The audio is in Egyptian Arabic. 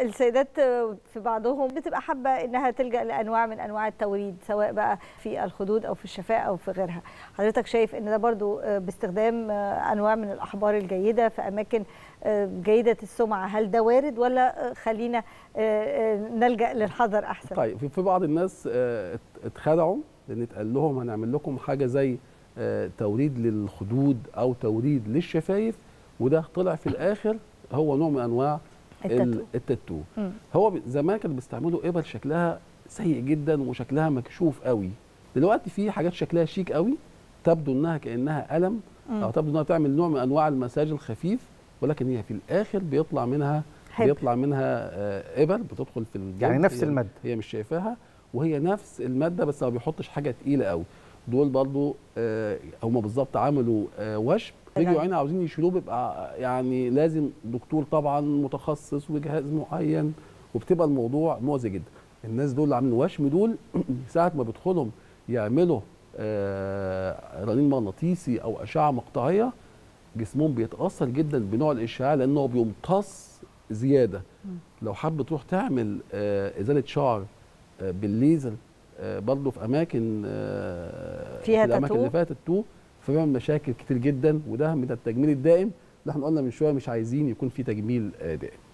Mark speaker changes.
Speaker 1: السيدات في بعضهم بتبقى حابه انها تلجا لانواع من انواع التوريد سواء بقى في الخدود او في الشفاه او في غيرها حضرتك شايف ان ده برضو باستخدام انواع من الاحبار الجيده في اماكن جيده السمعه هل ده وارد ولا خلينا نلجا للحذر احسن
Speaker 2: طيب في بعض الناس اتخدعوا لان اتقال لهم هنعمل لكم حاجه زي توريد للخدود او توريد للشفايف وده طلع في الاخر هو نوع من انواع
Speaker 1: التاتو,
Speaker 2: التاتو. هو زمان كانوا بيستعملوا ابر شكلها سيء جدا وشكلها مكشوف قوي دلوقتي في حاجات شكلها شيك قوي تبدو انها كانها قلم او تبدو انها تعمل نوع من انواع المساج الخفيف ولكن هي في الاخر بيطلع منها حب. بيطلع منها ابر بتدخل في الجلد
Speaker 3: يعني نفس الماده
Speaker 2: هي مش شايفاها وهي نفس الماده بس ما بيحطش حاجه تقيله قوي دول برضو آه هم بالظبط عملوا آه وشم بيجوا عيني عاوزين يشيلوه بيبقى يعني لازم دكتور طبعا متخصص وجهاز معين وبتبقى الموضوع مؤذي جدا الناس دول اللي عاملين وشم دول ساعه ما بيدخلهم يعملوا آه رنين مغناطيسي او اشعه مقطعيه جسمهم بيتاثر جدا بنوع الاشعاع لانه بيمتص زياده لو حابه تروح تعمل آه ازاله شعر آه بالليزر آه برضه في اماكن آه
Speaker 1: فيها
Speaker 2: في الاماكن اللي فيها تاتو فبيعمل مشاكل كتير جدا وده من التجميل الدائم اللي احنا قلنا من شويه مش عايزين يكون في تجميل آه دائم